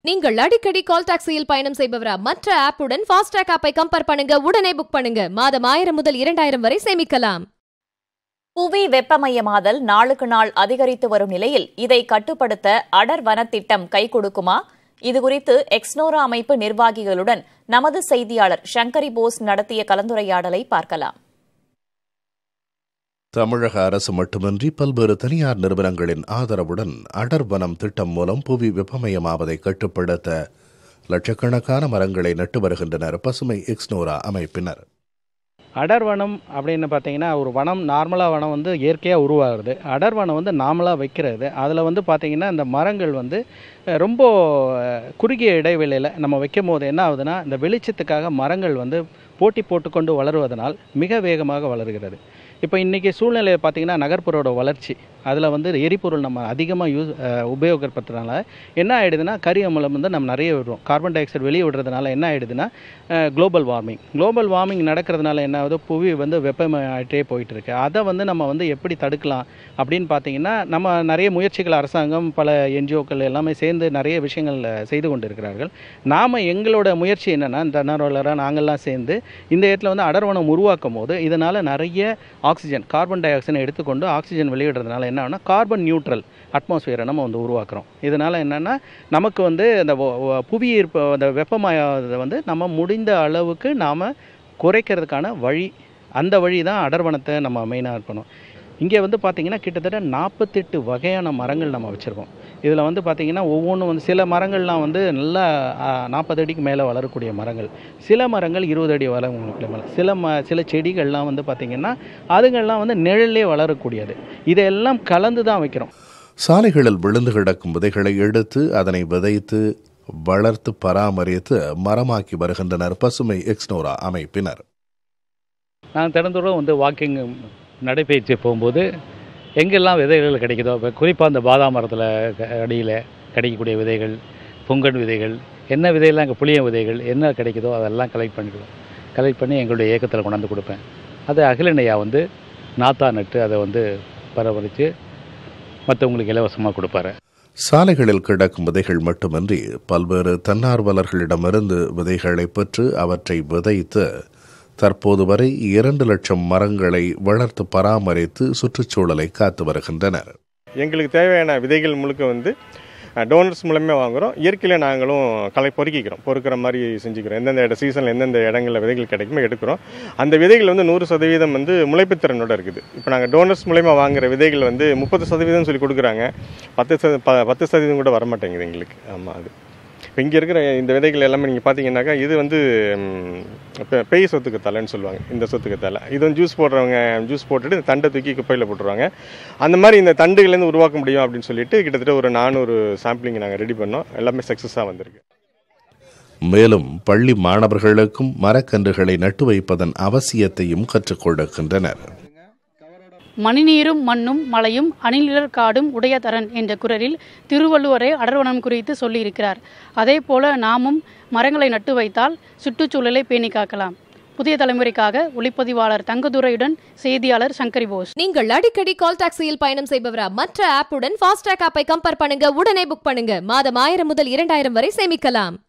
நீங்கள் அடிக்கடி கால் டாக்ஸியில் பயணம் செய்பவரா மற்ற ஆப்புடன் ஃபாஸ்டாக் ஆப்பை கம்பேர் பண்ணுங்க உடனே புக் பண்ணுங்க மாதம் ஆயிரம் முதல் இரண்டாயிரம் வரை சேமிக்கலாம் புவி வெப்பமயமாதல் நாளுக்கு நாள் அதிகரித்து வரும் நிலையில் இதை கட்டுப்படுத்த அடர் வனத்திட்டம் கை கொடுக்குமா இதுகுறித்து எக்ஸ்னோரா அமைப்பு நிர்வாகிகளுடன் நமது செய்தியாளர் சங்கரி போஸ் நடத்திய கலந்துரையாடலை பார்க்கலாம் தமிழக அரசு மட்டுமின்றி பல்வேறு தனியார் நிறுவனங்களின் ஆதரவுடன் அடர் வனம் திட்டம் மூலம் புவி வெப்பமயமாவதை கட்டுப்படுத்த லட்சக்கணக்கான மரங்களை நட்டு வருகின்றனர் பசுமை எக்ஸ்னோரா அமைப்பினர் அடர் வனம் அப்படின்னு பார்த்தீங்கன்னா ஒரு வனம் நார்மலாக வனம் வந்து இயற்கையாக உருவாகுது அடர் வனம் வந்து நார்மலாக வைக்கிறது அதில் வந்து பார்த்தீங்கன்னா இந்த மரங்கள் வந்து அஹ், ரொம்ப அஹ், குறுகிய இடைவெளியில் நம்ம வைக்கும் போது என்ன ஆகுதுன்னா இந்த வெளிச்சத்துக்காக மரங்கள் வந்து போட்டி போட்டுக்கொண்டு வளருவதனால் மிக வேகமாக வளர்கிறது இப்போ இன்றைக்கி சூழ்நிலையை பார்த்தீங்கன்னா நகர்ப்புறோட வளர்ச்சி அதில் வந்து எரிபொருள் நம்ம அதிகமாக யூஸ் உபயோகப்படுத்துறதுனால என்ன ஆகிடுதுன்னா கரி அமிலம் வந்து நம்ம நிறைய விடுறோம் கார்பன் டை ஆக்சைடு வெளியே விடுறதுனால என்ன ஆகிடுதுன்னா குளோபல் வார்மிங் குளோபல் வார்மிங் நடக்கிறதுனால என்ன ஆகுது புவி வந்து வெப்பமாயிட்டே போயிட்டு இருக்கு அதை வந்து நம்ம வந்து எப்படி தடுக்கலாம் அப்படின்னு பார்த்தீங்கன்னா நம்ம நிறைய முயற்சிகள் அரசாங்கம் பல என்ஜிஓக்கள் எல்லாமே சேர்ந்து நிறைய விஷயங்கள் செய்து கொண்டு இருக்கிறார்கள் நாம் எங்களோட முயற்சி என்னென்னா தன்னார்வலராக நாங்கள்லாம் சேர்ந்து இந்த இடத்துல வந்து அடர்வனம் உருவாக்கும் போது இதனால் நிறைய ஆக்சிஜன் கார்பன் டை ஆக்சைடை எடுத்துக்கொண்டு ஆக்சிஜன் வெளியிடுறதுனால என்ன ஆகுனா கார்பன் நியூட்ரல் அட்மாஸ்பியரை நம்ம வந்து உருவாக்குறோம் இதனால் என்னென்னா நமக்கு வந்து அந்த வ- வ- புவி ஈர்ப்பு அந்த வெப்பமயத்தை வந்து நம்ம முடிந்த அளவுக்கு நாம் குறைக்கிறதுக்கான வழி அந்த வழி தான் அடர்வனத்தை நம்ம மெயினாக இருக்கணும் இங்கே வந்து பார்த்திங்கன்னா கிட்டத்தட்ட நாற்பத்தெட்டு வகையான மரங்கள் நம்ம வச்சுருக்கோம் இதில் வந்து பார்த்திங்கன்னா ஒவ்வொன்றும் வந்து சில மரங்கள்லாம் வந்து நல்லா நாற்பது அடிக்கு மேலே வளரக்கூடிய மரங்கள் சில மரங்கள் இருபது அடி வளரக்கூடிய மரம் சில ம சில செடிகள்லாம் வந்து பார்த்திங்கன்னா அதுங்கள்லாம் வந்து நிழல்லே வளரக்கூடியது இதையெல்லாம் கலந்து தான் வைக்கிறோம் சாலைகளில் விழுந்து கிடக்கும் விதைகளை எடுத்து அதனை விதைத்து வளர்த்து பராமரித்து மரமாக்கி வருகின்றனர் பசுமை எக்ஸ்னோரா அமைப்பினர் நான் தினந்தோறும் வந்து வாக்கிங் நடைப்பயிற்சி போகும்போது எங்கெல்லாம் விதைகள் கிடைக்குதோ இப்போ குறிப்பாக அந்த பாதாம் மரத்தில் அடியில் கிடைக்கக்கூடிய விதைகள் புங்கன் விதைகள் என்ன விதையெல்லாம் இங்கே புளிய விதைகள் என்ன கிடைக்குதோ அதெல்லாம் கலெக்ட் பண்ணிக்குவோம் கலெக்ட் பண்ணி எங்களுடைய இயக்கத்தில் கொண்டாந்து கொடுப்பேன் அதை அகிலண்ணையா வந்து நாத்தா நட்டு அதை வந்து பராமரித்து மற்றவங்களுக்கு இலவசமாக கொடுப்பாரு சாலைகளில் கிடக்கும் விதைகள் மட்டுமின்றி பல்வேறு தன்னார்வலர்களிடமிருந்து விதைகளை பெற்று அவற்றை விதைத்து தற்போது வரை இரண்டு லட்சம் மரங்களை வளர்த்து பராமரித்து சுற்றுச்சூழலை காத்து வருகின்றனர் எங்களுக்கு தேவையான விதைகள் முழுக்க வந்து டோனர்ஸ் மூலமே வாங்குகிறோம் இயற்கையில் நாங்களும் களை பொறுக்கிக்கிறோம் பொறுக்கிற மாதிரி செஞ்சுக்கிறோம் எந்தெந்த இட சீசனில் எந்தெந்த இடங்களில் விதைகள் கிடைக்குமோ எடுக்கிறோம் அந்த விதைகள் வந்து நூறு சதவீதம் வந்து முளைப்புத்திறனோட இருக்குது இப்போ நாங்கள் டோனர்ஸ் மூலயமா வாங்குற விதைகள் வந்து முப்பது சதவீதம் சொல்லி கொடுக்குறாங்க பத்து சத ப பத்து சதவீதம் கூட வரமாட்டேங்குது எங்களுக்கு ஆமாம் அது இப்போ இங்கே இருக்கிற இந்த விதைகள் எல்லாமே நீங்கள் பார்த்தீங்கன்னாக்கா இது வந்து ம், பெ- பேய் சொத்துக்கு தலைன்னு சொல்லுவாங்க இந்த சொத்துக்கு தலை இது வந்து ஜூஸ் போடுறவங்க ஜூஸ் போட்டுட்டு இந்த தண்டை தூக்கி குப்பையில் போட்டுருவாங்க அந்த மாதிரி இந்த தண்டுகள்லேருந்து உருவாக்க முடியும் அப்படின்னு சொல்லிட்டு கிட்டத்தட்ட ஒரு நானூறு சாம்பிளிங் நாங்கள் ரெடி பண்ணோம் எல்லாமே சக்ஸஸாக வந்திருக்கு மேலும் பள்ளி மாணவர்களுக்கும் மரக்கன்றுகளை நட்டு வைப்பதன் அவசியத்தையும் கற்றுக் கொடுக்கின்றனர் மணிநீரும் மண்ணும் மலையும் அணிலிடர் காடும் உடையதரன் என்ற குரலில் திருவள்ளுவரே அடர்வனம் குறித்து சொல்லியிருக்கிறார் அதே போல நாமும் மரங்களை நட்டு வைத்தால் சுற்றுச்சூழலை பேணி காக்கலாம் புதிய தலைமுறைக்காக ஒளிப்பதிவாளர் தங்கதுரையுடன் செய்தியாளர் சங்கரி போஸ் நீங்கள் அடிக்கடி கால் டாக்ஸியில் பயணம் செய்பவரா மற்ற ஆப்புடன் ஃபாஸ்டாக் ஆப்பை கம்பேர் பண்ணுங்க உடனே புக் பண்ணுங்க மாதம் ஆயிரம் முதல் இரண்டாயிரம் வரை சேமிக்கலாம்